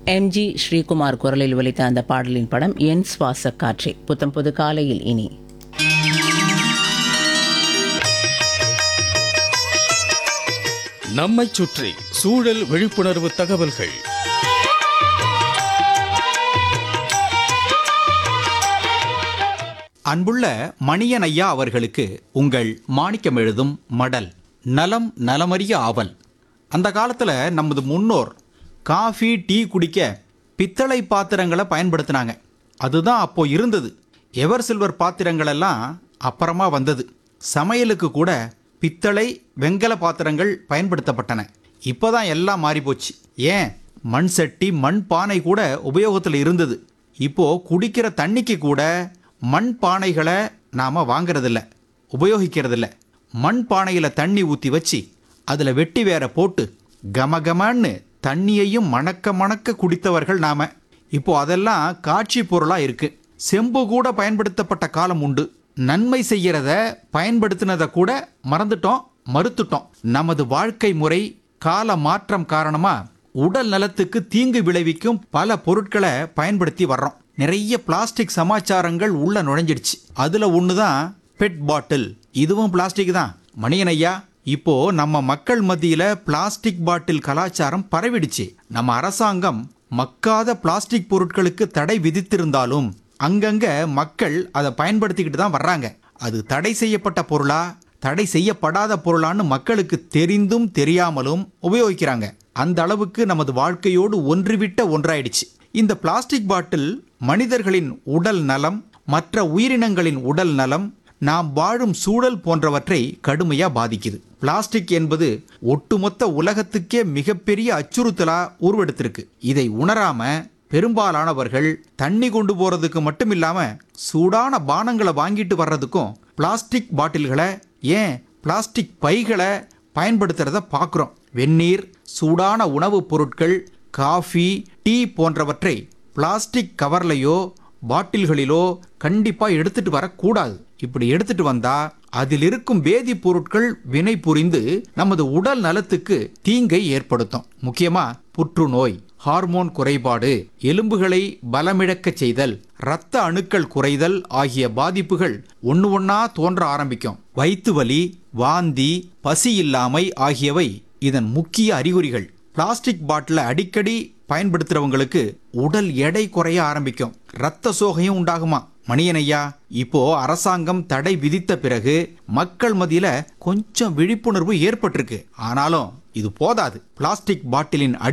MG Sreekumar குரலில் ஒலித்த அந்த பாடலின் படம் என் சுவாச காற்றே புத்தம் புது காலையில் இனி நம்மைச் சுற்றி சூழல் விழிப்புணர்வு தகவல்கள் அன்புள்ள மணியன் ஐயா அவர்களுக்கு உங்கள் மாணிக்கம் எழுதும் மடல் நலம் நலமறிய ஆவல் அந்த காலத்தில் நமது முன்னோர் காஃபி டீ குடிக்க பித்தளை பாத்திரங்களை பயன்படுத்தினாங்க அதுதான் அப்போ இருந்தது எவர் சில்வர் பாத்திரங்கள் எல்லாம் அப்புறமா வந்தது சமையலுக்கு கூட பித்தளை வெங்கல பாத்திரங்கள் பயன்படுத்தப்பட்டன இப்போதான் எல்லாம் மாறி போச்சு ஏன் மண் சட்டி மண் பானை கூட உபயோகத்தில் இருந்தது இப்போ குடிக்கிற தண்ணிக்கு கூட மண் பானைகளை நாம வாங்குறதில்ல உபயோகிக்கிறதில்ல மண் பானையில் தண்ணி ஊற்றி வச்சு அதில் வெட்டி வேற போட்டு கமகமன்னு தண்ணியையும் மணக்க மணக்க குடித்தவர்கள் நாம இப்போ அதெல்லாம் காட்சி பொருளா இருக்கு செம்பு கூட பயன்படுத்தப்பட்ட காலம் உண்டு நன்மை செய்யறத பயன்படுத்தினதை கூட மறந்துட்டோம் மறுத்துட்டோம் நமது வாழ்க்கை முறை கால மாற்றம் காரணமா உடல் நலத்துக்கு தீங்கு விளைவிக்கும் பல பொருட்களை பயன்படுத்தி வர்றோம் நிறைய பிளாஸ்டிக் சமாச்சாரங்கள் உள்ள நுழைஞ்சிடுச்சு அதுல ஒண்ணுதான் பெட் பாட்டில் இதுவும் பிளாஸ்டிக் தான் மணியன் ஐயா இப்போ நம்ம மக்கள் மத்தியில பிளாஸ்டிக் பாட்டில் கலாச்சாரம் பரவிடுச்சு நம்ம அரசாங்கம் மக்காத பிளாஸ்டிக் பொருட்களுக்கு தடை விதித்திருந்தாலும் அங்கங்க மக்கள் அதை பயன்படுத்திக்கிட்டு தான் வர்றாங்க அது தடை செய்யப்பட்ட பொருளா தடை செய்யப்படாத பொருளான்னு மக்களுக்கு தெரிந்தும் தெரியாமலும் உபயோகிக்கிறாங்க அந்த அளவுக்கு நமது வாழ்க்கையோடு ஒன்றுவிட்ட ஒன்றாயிடுச்சு இந்த பிளாஸ்டிக் பாட்டில் மனிதர்களின் உடல் நலம் மற்ற உயிரினங்களின் உடல் நலம் நாம் வாழும் சூழல் போன்றவற்றை கடுமையா பாதிக்குது பிளாஸ்டிக் என்பது ஒட்டுமொத்த உலகத்துக்கே மிகப்பெரிய அச்சுறுத்தலா உருவெடுத்திருக்கு இதை உணராம பெரும்பாலானவர்கள் தண்ணி கொண்டு போறதுக்கு மட்டும் இல்லாம சூடான பானங்களை வாங்கிட்டு வர்றதுக்கும் பிளாஸ்டிக் பாட்டில்களை ஏன் பிளாஸ்டிக் பைகளை பயன்படுத்துறத பார்க்குறோம் வெந்நீர் சூடான உணவுப் பொருட்கள் காஃபி டீ போன்றவற்றை பிளாஸ்டிக் கவர்லையோ பாட்டில்களிலோ கண்டிப்பா எடுத்துட்டு வரக்கூடாது இப்படி எடுத்துட்டு வந்தா அதில் இருக்கும் வேதிப்பொருட்கள் வினை புரிந்து நமது உடல் நலத்துக்கு தீங்கை ஏற்படுத்தும் முக்கியமா புற்றுநோய் ஹார்மோன் குறைபாடு எலும்புகளை பலமிழக்கச் செய்தல் இரத்த அணுக்கள் குறைதல் ஆகிய பாதிப்புகள் ஒன்று ஒன்றா தோன்ற ஆரம்பிக்கும் வயிற்று வலி வாந்தி பசி இல்லாமை ஆகியவை இதன் முக்கிய அறிகுறிகள் பிளாஸ்டிக் பாட்டிலை அடிக்கடி பயன்படுத்துறவங்களுக்கு உடல் எடை குறைய ஆரம்பிக்கும் ரத்த சோகையும் உண்டாகுமா மணியன் ஐயா இப்போ அரசாங்கம் தடை விதித்த பிறகு மக்கள் மத்தியில கொஞ்சம் விழிப்புணர்வு ஏற்பட்டிருக்கு ஆனாலும் இது போதாது பிளாஸ்டிக் பாட்டிலின் அடி